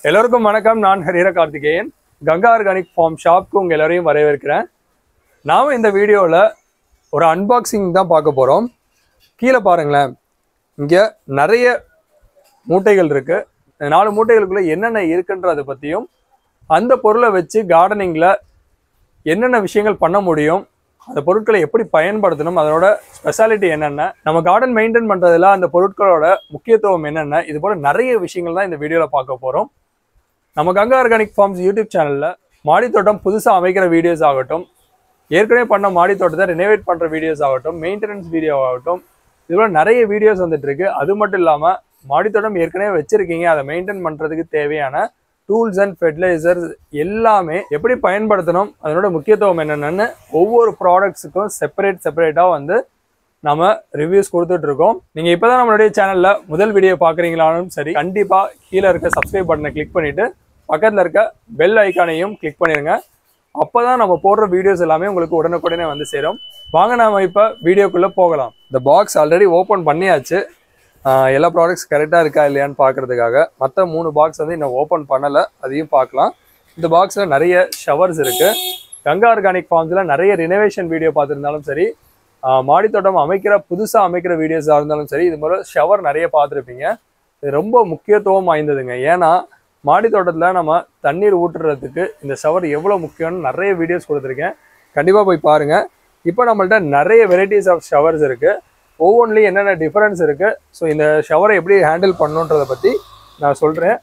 எல்லோருக்கும் வணக்கம் நான் ஹரிஹர கார்த்திகேயன் கங்கா ஆர்கானிக் ஃபார்ம் ஷாப்க்கு உங்கள் எல்லாரையும் வரவேற்கிறேன் நாம் இந்த வீடியோவில் ஒரு அன்பாக்சிங் தான் பார்க்க போகிறோம் கீழே பாருங்களேன் இங்கே நிறைய மூட்டைகள் இருக்குது இந்த நாலு மூட்டைகளுக்குள்ளே என்னென்ன இருக்குன்றதை பற்றியும் அந்த பொருளை வச்சு கார்டனிங்கில் என்னென்ன விஷயங்கள் பண்ண முடியும் அந்த பொருட்களை எப்படி பயன்படுத்தணும் அதனோட ஸ்பெஷாலிட்டி என்னென்ன நம்ம கார்டன் மெயின்டைன் பண்ணுறதுல அந்த பொருட்களோட முக்கியத்துவம் என்னென்ன இது போல நிறைய விஷயங்கள் தான் இந்த வீடியோவில் பார்க்க போகிறோம் நம்ம கங்கா ஆர்கானிக் ஃபார்ம்ஸ் யூடியூப் சேனலில் மாடித்தோட்டம் புதுசாக அமைக்கிற வீடியோஸ் ஆகட்டும் ஏற்கனவே பண்ண மாடித்தோட்டத்தை ரெனோவேட் பண்ணுற வீடியோஸ் ஆகட்டும் மெயின்டெனன்ஸ் வீடியோ ஆகட்டும் இதுபோல் நிறைய வீடியோஸ் வந்துட்டு இருக்கு அது மட்டும் இல்லாமல் மாடித்தோட்டம் ஏற்கனவே வச்சிருக்கீங்க அதை மெயின்டைன் பண்ணுறதுக்கு தேவையான டூல்ஸ் அண்ட் ஃபெர்டிலைசர்ஸ் எல்லாமே எப்படி பயன்படுத்தணும் அதனோட முக்கியத்துவம் என்னென்னு ஒவ்வொரு ப்ராடக்ட்ஸுக்கும் செப்பரேட் செப்பரேட்டாக வந்து நம்ம ரிவ்யூஸ் கொடுத்துட்டு இருக்கோம் நீங்க இப்பதான் நம்மளுடைய சேனல்ல முதல் வீடியோ பாக்குறீங்களாலும் சரி கண்டிப்பா கீழே இருக்க சப்ஸ்கிரைப் பட்டனை கிளிக் பண்ணிட்டு பக்கத்துல இருக்க பெல் ஐக்கானையும் கிளிக் பண்ணிருங்க அப்பதான் நம்ம போடுற வீடியோஸ் எல்லாமே உங்களுக்கு உடனுக்குடனே வந்து சேரும் வாங்க நாம இப்ப வீடியோக்குள்ள போகலாம் இந்த பாக்ஸ் ஆல்ரெடி ஓபன் பண்ணியாச்சு ஆஹ் எல்லா ப்ராடக்ட்ஸ் கரெக்டாக இருக்கா இல்லையான்னு பார்க்கறதுக்காக மற்ற மூணு பாக்ஸ் வந்து இன்னும் ஓப்பன் பண்ணலை அதையும் பார்க்கலாம் இந்த பாக்ஸில் நிறைய ஷவர்ஸ் இருக்குது கங்கா ஆர்கானிக் ஃபார்ம்ஸில் நிறைய ரினோவேஷன் வீடியோ பார்த்துருந்தாலும் சரி ஆஹ் மாடித்தோட்டம் அமைக்கிற புதுசாக அமைக்கிற வீடியோஸாக இருந்தாலும் சரி இது மாதிரி ஷவர் நிறைய பார்த்துருப்பீங்க இது ரொம்ப முக்கியத்துவம் வாய்ந்ததுங்க ஏன்னா மாடித்தோட்டத்தில் நம்ம தண்ணீர் ஊற்றுறதுக்கு இந்த ஷவர் எவ்வளோ முக்கியம்னு நிறைய வீடியோஸ் கொடுத்துருக்கேன் கண்டிப்பாக போய் பாருங்கள் இப்போ நம்மள்ட்ட நிறைய வெரைட்டிஸ் ஆஃப் ஷவர்ஸ் இருக்குது ஒவ்வொன்றிலையும் என்னென்ன டிஃபரன்ஸ் இருக்குது ஸோ இந்த ஷவரை எப்படி ஹேண்டில் பண்ணுன்றதை பற்றி நான் சொல்கிறேன்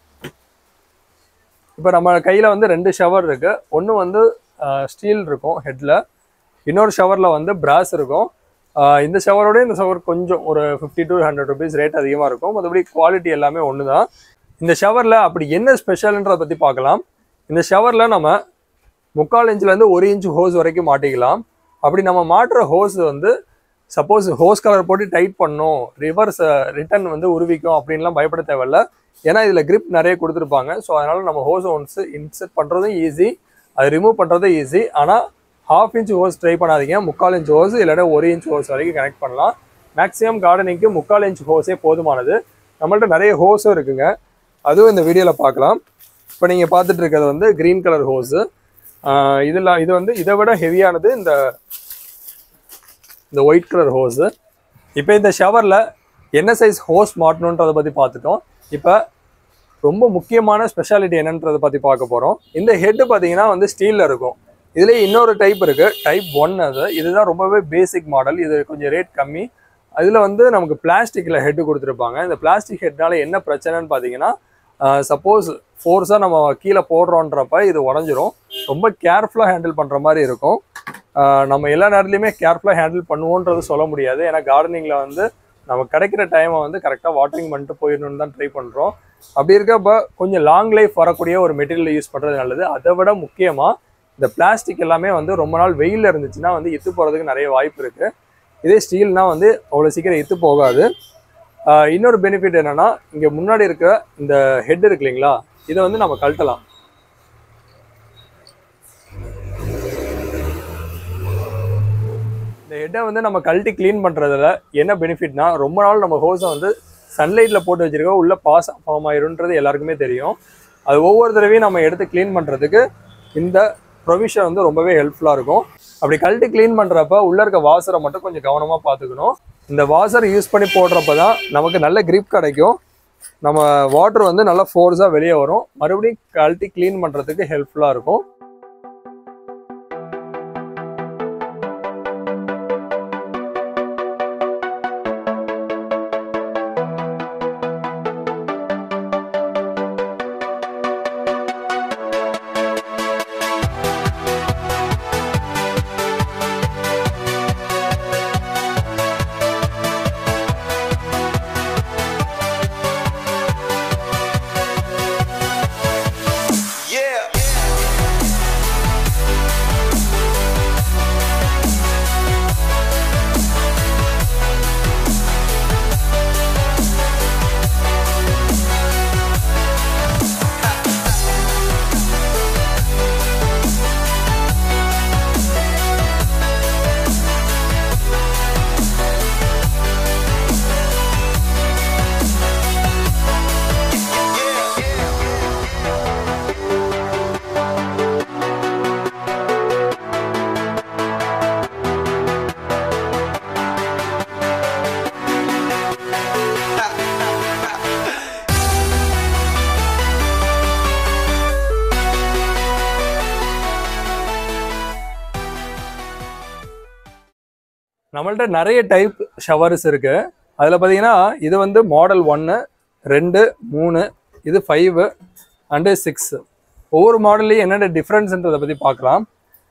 இப்போ நம்ம கையில் வந்து ரெண்டு ஷவர் இருக்குது ஒன்று வந்து ஸ்டீல் இருக்கும் ஹெட்டில் இன்னொரு ஷவரில் வந்து பிராஸ் இருக்கும் ஆஹ் இந்த ஷவரோட இந்த ஷவர் கொஞ்சம் ஒரு fifty to hundred rupees rate அதிகமாக இருக்கும் மற்றபடி குவாலிட்டி எல்லாமே ஒன்று தான் இந்த ஷவரில் அப்படி என்ன ஸ்பெஷல்ன்றதை பற்றி பார்க்கலாம் இந்த ஷவரில் நம்ம முக்கால் இன்ச்லேருந்து ஒரு இன்ச் ஹோஸ் வரைக்கும் மாட்டிக்கலாம் அப்படி நம்ம மாட்டுற ஹோஸ் வந்து சப்போஸ் ஹோஸ் கலர் போட்டு டைட் பண்ணும் ரிவர்ஸ் ரிட்டர்ன் வந்து உருவிக்கும் அப்படின்லாம் பயப்பட தேவையில்ல ஏன்னா இதில் grip நிறைய கொடுத்துருப்பாங்க ஸோ அதனால் நம்ம ஹோஸ் ஒன்ஸ் இன்செர்ட் பண்ணுறதும் ஈஸி அது ரிமூவ் பண்ணுறதும் ஈஸி ஆனால் ஹாஃப் இன்ச் ஹோஸ் ட்ரை பண்ணாதீங்க முக்கால் இன்ச் ஹோஸ் இல்லைன்னா ஒரு இன்ச் ஹோஸ் வரைக்கும் கனெக்ட் பண்ணலாம் மேக்ஸிமம் கார்டனிங்க்கு முக்கால் இன்ச் ஹோஸே போதுமானது நம்மள்ட்ட நிறைய ஹோஸும் இருக்குங்க அதுவும் இந்த வீடியோவில் பார்க்கலாம் இப்போ நீங்கள் பார்த்துட்டு இருக்கிறது வந்து க்ரீன் கலர் ஹோஸு இதில் இது வந்து இதை விட ஹெவியானது இந்த இந்த ஒயிட் கலர் ஹோஸு இப்போ இந்த ஷவரில் என்ன சைஸ் ஹோஸ் மாட்டணுன்றதை பற்றி பார்த்துட்டோம் இப்போ ரொம்ப முக்கியமான ஸ்பெஷாலிட்டி என்னன்றதை பற்றி பார்க்க போகிறோம் இந்த ஹெட்டு பார்த்தீங்கன்னா வந்து ஸ்டீலில் இருக்கும் இதுலேயே இன்னொரு டைப் இருக்குது டைப் ஒன் அது இதுதான் ரொம்பவே பேசிக் மாடல் இது கொஞ்சம் ரேட் கம்மி அதில் வந்து நமக்கு பிளாஸ்டிக்கில் ஹெட்டு கொடுத்துருப்பாங்க இந்த பிளாஸ்டிக் ஹெட்னால என்ன பிரச்சனைன்னு பார்த்தீங்கன்னா சப்போஸ் ஃபோர்ஸாக நம்ம கீழே போடுறோன்றப்ப இது உடஞ்சிரும் ரொம்ப கேர்ஃபுல்லாக ஹேண்டில் பண்ணுற மாதிரி இருக்கும் ஆஹ் நம்ம எல்லா நேரத்துலையுமே கேர்ஃபுல்லாக ஹேண்டில் பண்ணுவோன்றது சொல்ல முடியாது ஏன்னா கார்டனிங்கில் வந்து நம்ம கிடைக்கிற டைமை வந்து கரெக்டாக வாட்டரிங் பண்ணிட்டு போயிடணும்னு தான் ட்ரை பண்ணுறோம் அப்படி இருக்கப்ப கொஞ்சம் லாங் லைஃப் வரக்கூடிய ஒரு மெட்டீரியல் யூஸ் பண்ணுறது நல்லது அதை விட முக்கியமாக இந்த பிளாஸ்டிக் எல்லாமே வந்து ரொம்ப நாள் வெயிலில் இருந்துச்சுன்னா வந்து இத்து போகிறதுக்கு நிறைய வாய்ப்பு இருக்குது இதே ஸ்டீல்னா வந்து அவ்வளோ சீக்கிரம் இத்து போகாது ஆஹ் இன்னொரு பெனிஃபிட் என்னன்னா இங்கே முன்னாடி இருக்கிற இந்த ஹெட் இருக்கு இல்லைங்களா இதை வந்து நம்ம கழட்டலாம் இந்த ஹெட்டை வந்து நம்ம கழட்டி க்ளீன் பண்ணுறதுல என்ன பெனிஃபிட்னா ரொம்ப நாள் நம்ம ஹோஸை வந்து சன்லைட்டில் போட்டு வச்சிருக்கோம் உள்ள பாஸ் ஃபார்ம் ஆயிருன்றது எல்லாருக்குமே தெரியும் அது ஒவ்வொரு தடவையும் நம்ம எடுத்து க்ளீன் பண்ணுறதுக்கு இந்த ப்ரொவிஷன் வந்து ரொம்பவே ஹெல்ப்ஃபுல்லாக இருக்கும் அப்படி கழட்டி க்ளீன் பண்ணுறப்ப உள்ளே இருக்க வாசரை மட்டும் கொஞ்சம் கவனமாக பார்த்துக்கணும் இந்த வாசர் யூஸ் பண்ணி போடுறப்ப தான் நமக்கு நல்ல grip கிடைக்கும் நம்ம வாட்டர் வந்து நல்லா ஃபோர்ஸாக வெளியே வரும் மறுபடியும் கழட்டி க்ளீன் பண்ணுறதுக்கு ஹெல்ப்ஃபுல்லாக இருக்கும் Yeah. நம்மள்ட்ட நிறைய டைப் ஷவர்ஸ் இருக்கு அதில் பார்த்தீங்கன்னா இது வந்து மாடல் ஒன்று ரெண்டு மூணு இது ஃபைவு அண்டு சிக்ஸ் ஒவ்வொரு மாடல்லையும் என்னென்ன டிஃப்ரென்ஸ்ன்றதை பற்றி பார்க்கலாம்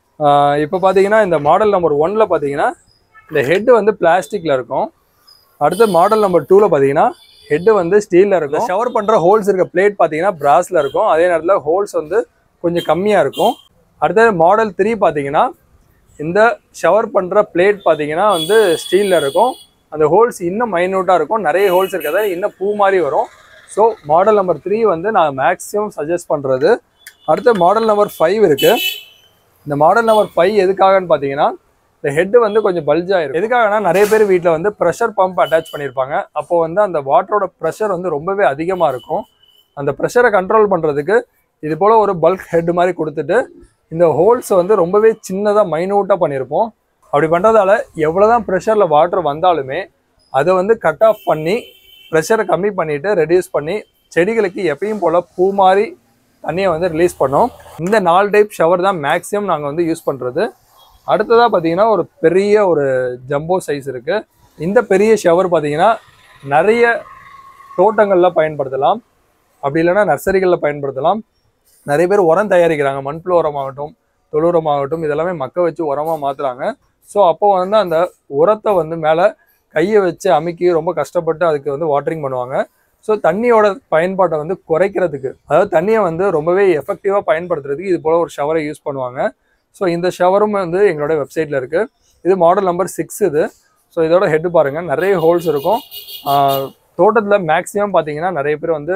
இப்போ பார்த்தீங்கன்னா இந்த மாடல் நம்பர் ஒன்னில் பார்த்தீங்கன்னா இந்த ஹெட் வந்து பிளாஸ்டிக்கில் இருக்கும் அடுத்து மாடல் நம்பர் டூவில் பார்த்தீங்கன்னா ஹெட்டு வந்து ஸ்டீலில் இருக்கும் ஷவர் பண்ணுற ஹோல்ஸ் இருக்க பிளேட் பார்த்தீங்கன்னா பிராஸில் இருக்கும் அதே நேரத்தில் ஹோல்ஸ் வந்து கொஞ்சம் கம்மியாக இருக்கும் அடுத்தது மாடல் த்ரீ பார்த்தீங்கன்னா இந்த ஷவர் பண்ணுற பிளேட் பார்த்தீங்கன்னா வந்து ஸ்டீலில் இருக்கும் அந்த ஹோல்ஸ் இன்னும் மைன்யூட்டாக இருக்கும் நிறைய ஹோல்ஸ் இருக்கிறத இன்னும் பூ மாதிரி வரும் ஸோ மாடல் நம்பர் த்ரீ வந்து நான் மேக்ஸிமம் சஜஸ்ட் பண்ணுறது அடுத்து மாடல் நம்பர் ஃபைவ் இருக்குது இந்த மாடல் நம்பர் ஃபைவ் எதுக்காகன்னு பார்த்தீங்கன்னா இந்த ஹெட் வந்து கொஞ்சம் பல்ஜாக இருக்கும் எதுக்காகனா நிறைய பேர் வீட்டில் வந்து ப்ரெஷர் பம்ப் அட்டாச் பண்ணியிருப்பாங்க அப்போ வந்து அந்த வாட்டரோட ப்ரெஷர் வந்து ரொம்பவே அதிகமாக இருக்கும் அந்த ப்ரெஷரை கண்ட்ரோல் பண்ணுறதுக்கு இது போல் ஒரு பல்க் ஹெட் மாதிரி கொடுத்துட்டு இந்த ஹோல்ஸை வந்து ரொம்பவே சின்னதாக மைனூட்டாக பண்ணியிருப்போம் அப்படி பண்ணுறதால எவ்வளோ தான் ப்ரெஷரில் வாட்டர் வந்தாலுமே அதை வந்து கட் ஆஃப் பண்ணி ப்ரெஷரை கம்மி பண்ணிவிட்டு ரெடியூஸ் பண்ணி செடிகளுக்கு எப்பயும் போல் பூ மாதிரி தண்ணியை வந்து ரிலீஸ் பண்ணோம் இந்த நாலு டைப் ஷவர் தான் மேக்ஸிமம் நாங்கள் வந்து யூஸ் பண்ணுறது அடுத்ததாக பார்த்தீங்கன்னா ஒரு பெரிய ஒரு ஜம்போ சைஸ் இருக்குது இந்த பெரிய ஷவர் பார்த்தீங்கன்னா நிறைய தோட்டங்களில் பயன்படுத்தலாம் அப்படி இல்லைன்னா நர்சரிகளில் பயன்படுத்தலாம் நிறைய பேர் உரம் தயாரிக்கிறாங்க மண்புழு உரமாகட்டும் தொழு உரமாகட்டும் இதெல்லாமே மக்க வச்சு உரமாக மாற்றுறாங்க ஸோ அப்போ வந்து அந்த உரத்தை வந்து மேலே கையை வச்சு அமுக்கி ரொம்ப கஷ்டப்பட்டு அதுக்கு வந்து வாட்டரிங் பண்ணுவாங்க ஸோ தண்ணியோட பயன்பாட்டை வந்து குறைக்கிறதுக்கு அதாவது தண்ணியை வந்து ரொம்பவே எஃபெக்டிவாக பயன்படுத்துறதுக்கு இது போல் ஒரு ஷவரை யூஸ் பண்ணுவாங்க ஸோ இந்த ஷவரும் வந்து எங்களோட வெப்சைட்டில் இருக்குது இது மாடல் நம்பர் சிக்ஸ் இது ஸோ இதோட ஹெட் பாருங்கள் நிறைய ஹோல்ஸ் இருக்கும் தோட்டத்தில் மேக்ஸிமம் பார்த்தீங்கன்னா நிறைய பேர் வந்து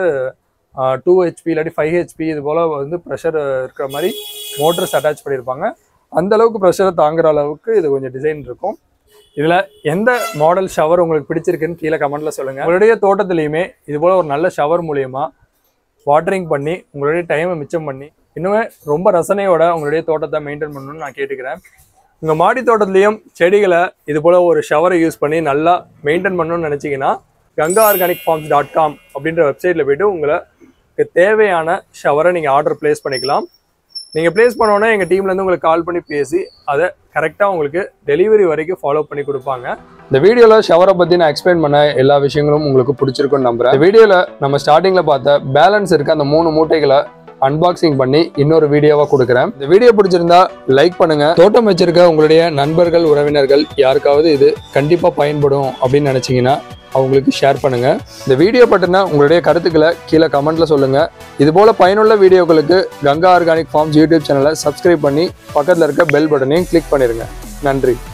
டூ ஹெச்பி இல்லாட்டி ஃபைவ் ஹெச்பி இது போல் வந்து ப்ரெஷர் இருக்கிற மாதிரி மோட்டர்ஸ் அட்டாச் பண்ணியிருப்பாங்க அந்த அளவுக்கு ப்ரெஷரை தாங்குற அளவுக்கு இது கொஞ்சம் டிசைன் இருக்கும் இதில் எந்த மாடல் ஷவர் உங்களுக்கு பிடிச்சிருக்குன்னு கீழே கமெண்ட்டில் சொல்லுங்கள் உங்களுடைய தோட்டத்துலையுமே இது போல் ஒரு நல்ல ஷவர் மூலியமாக வாட்டரிங் பண்ணி உங்களுடைய டைமை மிச்சம் பண்ணி இன்னுமே ரொம்ப ரசனையோட உங்களுடைய தோட்டத்தை மெயின்டைன் பண்ணணும்னு நான் கேட்டுக்கிறேன் உங்கள் மாடி தோட்டத்துலேயும் செடிகளை இது போல் ஒரு ஷவரை யூஸ் பண்ணி நல்லா மெயின்டைன் பண்ணணும்னு நினச்சிங்கன்னா Ganga organic farms dot com அப்படின்ற வெப்சைட்டில் போய்ட்டு உங்களுக்கு தேவையான ஷவரை நீங்கள் ஆர்டர் ப்ளேஸ் பண்ணிக்கலாம் நீங்கள் ப்ளேஸ் பண்ணோன்னே எங்கள் டீம்லேருந்து உங்களுக்கு கால் பண்ணி பேசி அதை கரெக்டாக உங்களுக்கு டெலிவரி வரைக்கும் ஃபாலோ பண்ணி கொடுப்பாங்க இந்த வீடியோவில் ஷவரை பற்றி நான் எக்ஸ்பிளைன் பண்ண எல்லா விஷயங்களும் உங்களுக்கு பிடிச்சிருக்குன்னு நம்புறேன் இந்த வீடியோவில் நம்ம ஸ்டார்டிங்கில் பார்த்த பேலன்ஸ் இருக்க அந்த மூணு மூட்டைகளை அன்பாக்சிங் பண்ணி இன்னொரு வீடியோவாக கொடுக்குறேன் இந்த வீடியோ பிடிச்சிருந்தா லைக் பண்ணுங்க தோட்டம் வச்சிருக்க உங்களுடைய நண்பர்கள் உறவினர்கள் யாருக்காவது இது கண்டிப்பாக பயன்படும் அப்படின்னு நினச்சிங்கன்னா அவங்களுக்கு ஷேர் பண்ணுங்க இந்த வீடியோ பற்றின உங்களுடைய கருத்துக்களை கீழே கமெண்ட்ல சொல்லுங்க இது போல பயனுள்ள வீடியோக்களுக்கு கங்கா ஆர்கானிக் ஃபார்ம்ஸ் யூடியூப் சேனலை சப்ஸ்கிரைப் பண்ணி பக்கத்தில் இருக்க பெல் பட்டனையும் கிளிக் பண்ணிருங்க நன்றி